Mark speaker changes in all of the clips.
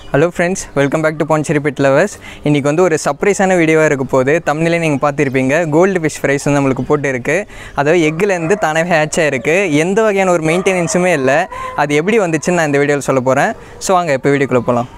Speaker 1: Hello friends welcome back to Pondicherry pet lovers இன்றைக்கி வந்து ஒரு சர்ப்ரைஸான வீடியோவாக இருக்க போது தமிழ்லேயே நீங்கள் பார்த்துருப்பீங்க கோல்டு ஃபிஷ் ஃப்ரைஸ் வந்து நம்மளுக்கு போட்டு இருக்குது அதாவது எக்குலேருந்து தானாகவே ஹேட்ச் ஆகிருக்கு எந்த வகையான ஒரு மெயின்டெனன்ஸுமே இல்லை அது எப்படி வந்துச்சுன்னு நான் இந்த வீடியோவில் சொல்ல போகிறேன் ஸோ வாங்க இப்போ வீடியோக்குள்ளே போகலாம்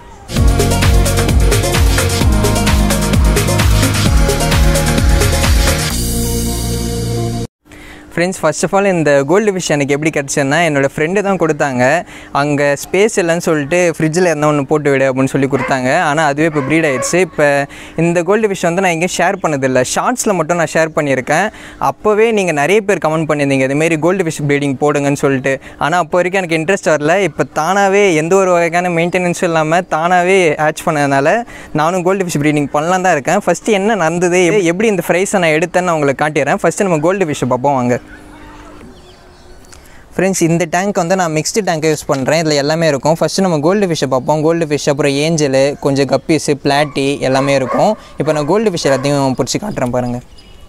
Speaker 1: ஃப்ரெண்ட்ஸ் ஃபர்ஸ்ட் ஆஃப் ஆல் இந்த கோல்டு ஃபிஷ் எனக்கு எப்படி கிடச்சதுன்னா என்னோடய ஃப்ரெண்டு தான் கொடுத்தாங்க அங்கே ஸ்பேஸ் இல்லைன்னு சொல்லிட்டு ஃப்ரிட்ஜில் இருந்தால் ஒன்று போட்டு விடு அப்படின்னு சொல்லி கொடுத்தாங்க ஆனால் அதுவே இப்போ ப்ரீட் ஆயிடுச்சு இப்போ இந்த கோல்டு ஃபிஷ் வந்து நான் எங்கேயும் ஷேர் பண்ணதில்லை ஷார்ட்ஸில் மட்டும் நான் ஷேர் பண்ணியிருக்கேன் அப்போவே நீங்கள் நிறைய பேர் கமெண்ட் பண்ணியிருந்தீங்க இதுமாரி கோல்டு ஃபிஷ் ப்ரீடிங் போடுங்கன்னு சொல்லிட்டு ஆனால் அப்போ வரைக்கும் எனக்கு இன்ட்ரெஸ்ட் வரல இப்போ தானாகவே எந்த ஒரு வகையான மெயின்டெனன்ஸும் இல்லாமல் தானாகவே ஹேட்ச் பண்ணதுனால நானும் கோல்டு ஃபிஷ் ப்ரீடிங் பண்ணலாம் தான் இருக்கேன் ஃபஸ்ட்டு என்ன நடந்தது எப்படி இந்த ஃப்ரைஸை நான் எடுத்தேன்னு நான் உங்களுக்கு காட்டிடுறேன் ஃபஸ்ட்டு நம்ம கோல்டு ஃபிஷ்ஷை பார்ப்போம் வாங்க ஃப்ரெண்ட்ஸ் இந்த டேங்க் வந்து நான் மிக்ஸ்டு டேங்கை யூஸ் பண்ணுறேன் இதில் எல்லாமே இருக்கும் ஃபஸ்ட்டு நம்ம கோல்டு ஃபிஷ்ஷை பார்ப்போம் கோல்டு ஃபிஷ் அப்புறம் ஏஞ்சலு கொஞ்சம் கப்பீஸு பிளாட்டி எல்லாமே இருக்கும் இப்போ நான் கோல்டு ஃபிஷ் எல்லாத்தையும் பிடிச்சி காட்டுறேன் பாருங்கள்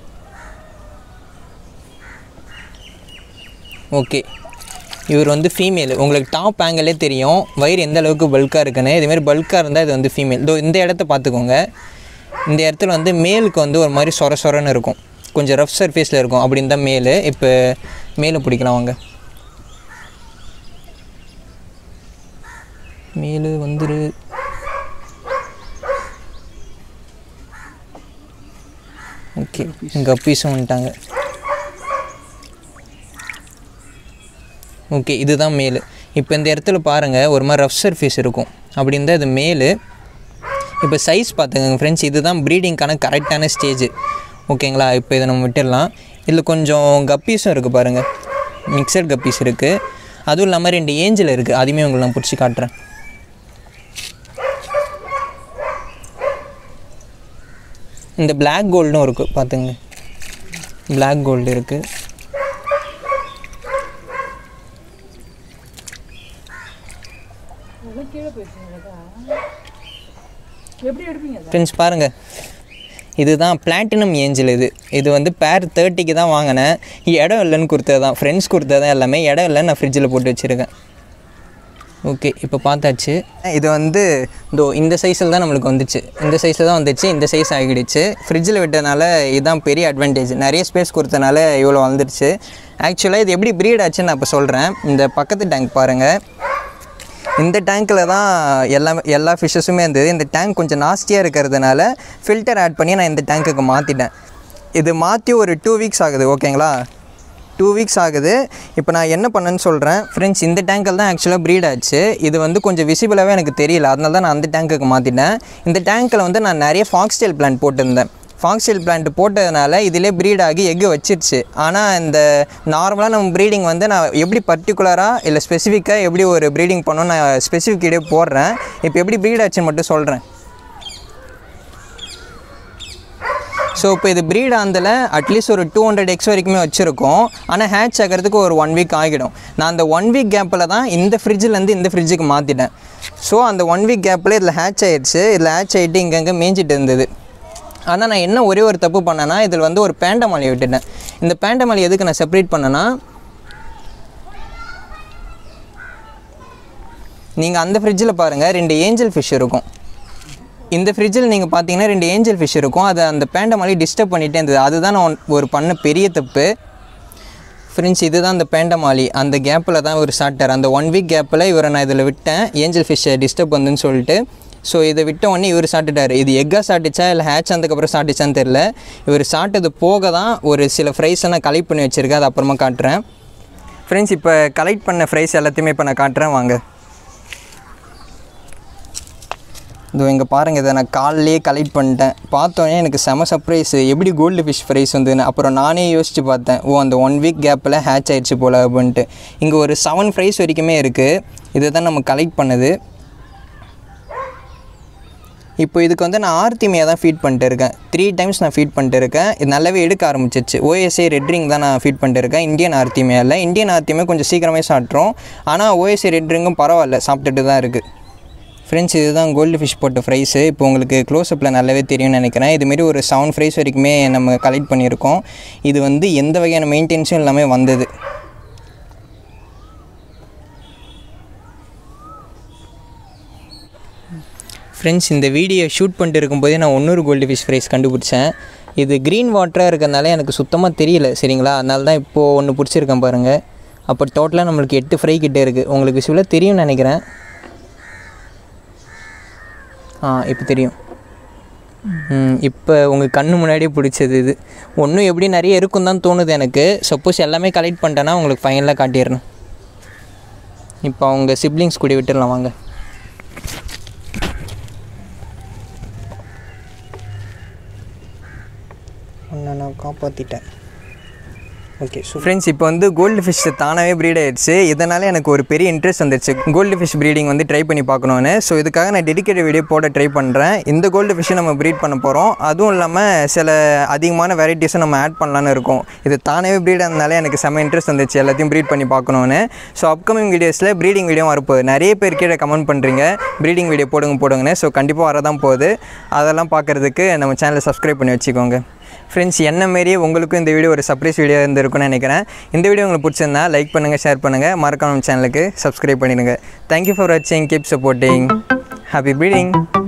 Speaker 1: ஓகே இவர் வந்து ஃபீமேல் உங்களுக்கு டாப் ஆங்கிளே தெரியும் வயிறு எந்த அளவுக்கு பல்காக இருக்குன்னு இதுமாரி பல்காக இருந்தால் இது வந்து ஃபீமேல் இதோ இந்த இடத்த பார்த்துக்கோங்க இந்த இடத்துல வந்து மேலுக்கு வந்து ஒரு மாதிரி சொர சொரன்னு இருக்கும் கொஞ்சம் ரஃப் சர்ஃபேஸில் இருக்கும் அப்படின்னு தான் மேலு இப்போ மேலே பிடிக்கலாம் வாங்க மேலு வந்துரு ஓகே கப்பீஸும் வந்துட்டாங்க ஓகே இதுதான் மேலு இப்போ இந்த இடத்துல பாருங்கள் ஒரு மாதிரி ரஃப் சர்ஃபேஸ் இருக்கும் அப்படி இருந்தால் இது மேலு இப்போ சைஸ் பார்த்துக்கோங்க ஃப்ரெண்ட்ஸ் இதுதான் ப்ரீடிங்க்கான கரெக்டான ஸ்டேஜ் ஓகேங்களா இப்போ இதை நம்ம விட்டுடலாம் இதில் கொஞ்சம் கப்பீஸும் இருக்குது பாருங்கள் மிக்சட் கப்பீஸ் இருக்குது அதுவும் இல்லாமல் ரெண்டு ஏஞ்சல் இருக்குது அதையுமே உங்களுக்கு நான் பிடிச்சி காட்டுறேன் இந்த பிளாக் கோல்டும் இருக்குது பார்த்துங்க பிளாக் கோல்டு இருக்குது
Speaker 2: எப்படி எடுப்பீங்க அதை?
Speaker 1: ஃப்ரெண்ட்ஸ் பாருங்கள் இதுதான் பிளாட்டினம் ஏஞ்சல் இது இது வந்து பேர் தேர்ட்டிக்கு தான் வாங்கினேன் இடம் இல்லைன்னு கொடுத்தது தான் ஃப்ரெண்ட்ஸ் கொடுத்தது தான் எல்லாமே இடம் இல்லைன்னு நான் ஃப்ரிட்ஜில் போட்டு வச்சுருக்கேன் ஓகே இப்போ பார்த்தாச்சு இது வந்து இதோ இந்த சைஸில் தான் நம்மளுக்கு வந்துச்சு இந்த சைஸில் தான் வந்துச்சு இந்த சைஸ் ஆகிடுச்சு ஃப்ரிட்ஜில் விட்டதுனால இதுதான் பெரிய அட்வான்டேஜ் நிறைய ஸ்பேஸ் கொடுத்தனால இவ்வளோ வந்துடுச்சு ஆக்சுவலாக இது எப்படி ப்ரீட் ஆச்சுன்னு நான் இப்போ சொல்கிறேன் இந்த பக்கத்து டேங்க் பாருங்கள் இந்த டேங்க்கில் தான் எல்லா எல்லா ஃபிஷ்ஷஸுமே இருந்தது இந்த டேங்க் கொஞ்சம் நாஸ்டியாக இருக்கிறதுனால ஃபில்டர் ஆட் பண்ணி நான் இந்த டேங்க்குக்கு மாற்றிட்டேன் இது மாற்றி ஒரு டூ வீக்ஸ் ஆகுது ஓகேங்களா டூ வீக்ஸ் ஆகுது இப்போ நான் என்ன பண்ணேன்னு சொல்கிறேன் ஃப்ரெண்ட்ஸ் இந்த டேங்கில் தான் ஆக்சுவலாக ப்ரீட் ஆச்சு இது வந்து கொஞ்சம் விசிபிளாகவே எனக்கு தெரியல அதனால தான் நான் அந்த டேங்க்குக்கு மாற்றிட்டேன் இந்த டேங்க்கில் வந்து நான் நிறைய ஃபாக்ஸ்டைல் பிளான்ட் போட்டிருந்தேன் ஃபாக்ஸ்டைல் பிளான்ட் போட்டதுனால இதிலே ப்ரீட் ஆகி எக்கு வச்சிருச்சு ஆனால் இந்த நார்மலாக நம்ம ப்ரீடிங் வந்து நான் எப்படி பர்டிகுலராக இல்லை ஸ்பெசிஃபிக்காக எப்படி ஒரு ப்ரீடிங் பண்ணணும் நான் ஸ்பெசிஃபிக் இடே போடுறேன் இப்போ எப்படி ப்ரீட் ஆச்சுன்னு மட்டும் சொல்கிறேன் ஸோ இப்போ இது ப்ரீட் ஆந்தில் அட்லீஸ்ட் ஒரு டூ ஹண்ட்ரட் எக்ஸ் வரைக்குமே வச்சுருக்கோம் ஆனால் ஹேட்ச் ஆகிறதுக்கு ஒரு ஒன் வீக் ஆகிடும் நான் அந்த ஒன் வீக் கேப்பில் தான் இந்த ஃப்ரிட்ஜிலேருந்து இந்த ஃப்ரிட்ஜுக்கு மாற்றிட்டேன் ஸோ அந்த ஒன் வீக் கேப்பில் இதில் ஹேட்ச் ஆயிடுச்சு இதில் ஹேட்ச் ஆகிட்டு இங்கங்கே மேய்ஞ்சிட்டு இருந்தது ஆனால் நான் என்ன ஒரே ஒரு தப்பு பண்ணேன்னா இதில் வந்து ஒரு பேண்டமாலி விட்டுட்டேன் இந்த பேண்டமாலி எதுக்கு நான் செப்பரேட் பண்ணேன்னா நீங்கள் அந்த ஃப்ரிட்ஜில் பாருங்கள் ரெண்டு ஏஞ்சல் ஃபிஷ் இருக்கும் இந்த ஃப்ரிட்ஜில் நீங்கள் பார்த்தீங்கன்னா ரெண்டு ஏஞ்சல் ஃபிஷ் இருக்கும் அதை அந்த பேண்டமாலி டிஸ்டர்ப் பண்ணிகிட்டே இருந்தது அதுதான் நான் ஒரு பண்ண பெரிய தப்பு ஃப்ரெண்ட்ஸ் இதுதான் அந்த பேண்டமாலி அந்த கேப்பில் தான் இவர் சாப்பிட்டார் அந்த ஒன் வீக் கேப்பில் இவரை நான் இதில் விட்டேன் ஏஞ்சல் ஃபிஷ்ஷை டிஸ்டர்ப் வந்துன்னு சொல்லிட்டு ஸோ இதை விட்ட உடனே இவர் சாப்பிட்டுட்டார் இது எக்காக சாப்பிட்டுச்சா இல்லை ஹேட்ச் ஆனதுக்கப்புறம் சாப்பிட்டுச்சான்னு தெரில இவர் சாப்பிட்டது போக தான் ஒரு சில ஃப்ரைஸை நான் கலெக்ட் பண்ணி வச்சுருக்கேன் அது அப்புறமா காட்டுறேன் ஃப்ரெண்ட்ஸ் இப்போ கலெக்ட் பண்ண ஃப்ரைஸ் எல்லாத்தையுமே இப்போ நான் காட்டுறேன் வாங்க இதோ இங்கே பாருங்கள் இதை நான் காலையிலேயே கலெக்ட் பண்ணிட்டேன் பார்த்தோன்னே எனக்கு செம சர்ப்ரைஸ் எப்படி கோல்டு ஃபிஷ் ஃப்ரைஸ் வந்துன்னு அப்புறம் நானே யோசித்து பார்த்தேன் ஓ அந்த ஒன் வீக் கேப்பில் ஹேட்ச் ஆயிடுச்சு போல் அப்படின்ட்டு இங்கே ஒரு செவன் ஃப்ரைஸ் வரைக்குமே இருக்குது இதை தான் நம்ம கலெக்ட் பண்ணுது இப்போ இதுக்கு வந்து நான் ஆர்த்திமையாக தான் ஃபீட் பண்ணிட்டு இருக்கேன் த்ரீ டைம்ஸ் நான் ஃபீட் பண்ணிட்டு இருக்கேன் இது நல்லாவே எடுக்க ஆரம்பிச்சிச்சு ஓஎஸ்ஏ ரெட் ரிங் தான் நான் ஃபீட் பண்ணிட்டு இருக்கேன் இந்தியன் ஆர்த்திமையில் இந்தியன் ஆர்த்திமே கொஞ்சம் சீக்கிரமே சாப்பிட்றோம் ஆனால் ஓஎஸ்ஏ ரெட் ரிங்கும் பரவாயில்ல சாப்பிட்டுட்டு தான் இருக்குது ஃப்ரெண்ட்ஸ் இதுதான் கோல்டு ஃபிஷ் போட்ட ஃப்ரைஸு இப்போ உங்களுக்கு க்ளோஸ்அப்பில் நல்லாவே தெரியும்னு நினைக்கிறேன் இதுமாரி ஒரு செவன் ஃப்ரைஸ் வரைக்குமே நம்ம கலெக்ட் பண்ணியிருக்கோம் இது வந்து எந்த வகையான மெயின்டெனன்ஸும் இல்லாமல் வந்தது ஃப்ரெண்ட்ஸ் இந்த வீடியோ ஷூட் பண்ணிட்டு இருக்கும்போதே நான் இன்னொரு கோல்டு ஃபிஷ் ஃப்ரைஸ் கண்டுபிடிச்சேன் இது க்ரீன் வாட்டராக இருக்கிறதுனால எனக்கு சுத்தமாக தெரியல சரிங்களா அதனால தான் இப்போது ஒன்று பிடிச்சிருக்கேன் பாருங்கள் அப்போ டோட்டலாக நம்மளுக்கு எட்டு ஃப்ரை கிட்டே இருக்குது உங்களுக்கு விஷுவலாக தெரியும்னு நினைக்கிறேன் ஆ இப்போ தெரியும் ம், இப்போ உங்கள் கண்ணு முன்னாடியே பிடிச்சது இது ஒன்றும் எப்படி நிறைய இருக்கும் தான் தோணுது எனக்கு சப்போஸ் எல்லாமே கலெக்ட் பண்ணிட்டேன்னா உங்களுக்கு ஃபைனலாக காட்டிடுறேன் இப்போ அவங்க சிப்ளிங்ஸ் கூட விட்டுடலாம் வாங்க உன்னை நான் காப்பாற்றிட்டேன் ஓகே ஸோ ஃப்ரெண்ட்ஸ் இப்போ வந்து கோல்டு ஃபிஷ் தானாகவே ப்ரீட் ஆயிடுச்சு இதனால் எனக்கு ஒரு பெரிய இன்ட்ரெஸ்ட் வந்துருச்சு கோல்டு ஃபிஷ் ப்ரீடிங் வந்து ட்ரை பண்ணி பார்க்கணுன்னு ஸோ இதுக்காக நான் டெடிக்கேட் வீடியோ போட ட்ரை பண்ணுறேன் இந்த கோல்டு ஃபிஷ்ஷை நம்ம ப்ரீட் பண்ண போகிறோம் அதுவும் இல்லாமல் சில அதிகமான வெரைட்டிஸும் நம்ம ஆட் பண்ணலான்னு இருக்கோம் இது தானாகவே ப்ரீட் ஆனதுனால எனக்கு செம்ம இன்ட்ரெஸ்ட் வந்துச்சு எல்லாத்தையும் ப்ரீட் பண்ணி பார்க்கணுன்னு ஸோ அப்கமிங் வீடியோஸில் ப்ரீடிங் வீடியோ வரப்போகுது நிறைய பேர் கீழே கமெண்ட் பண்ணுறீங்க ப்ரீடிங் வீடியோ போடுங்க போடுங்கன்னு ஸோ கண்டிப்பாக வரதான் போகுது அதெல்லாம் பார்க்குறதுக்கு நம்ம சேனலை சப்ஸ்கிரைப் பண்ணி வச்சுக்கோங்க ஃப்ரெண்ட்ஸ் என்ன மாரியே உங்களுக்கும் இந்த வீடியோ ஒரு சர்ப்ரைஸ் வீடியோ இருந்திருக்கும்னு நினைக்கிறேன் இந்த வீடியோ உங்களுக்கு பிடிச்சிருந்தா லைக் பண்ணுங்கள் ஷேர் பண்ணுங்கள் மறக்காம சேனலுக்கு சப்ஸ்கிரைப் பண்ணிடுங்க தேங்க்யூ ஃபார் வாட்சிங் கீப் சப்போர்ட்டிங் ஹாப்பி ப்ரீடிங்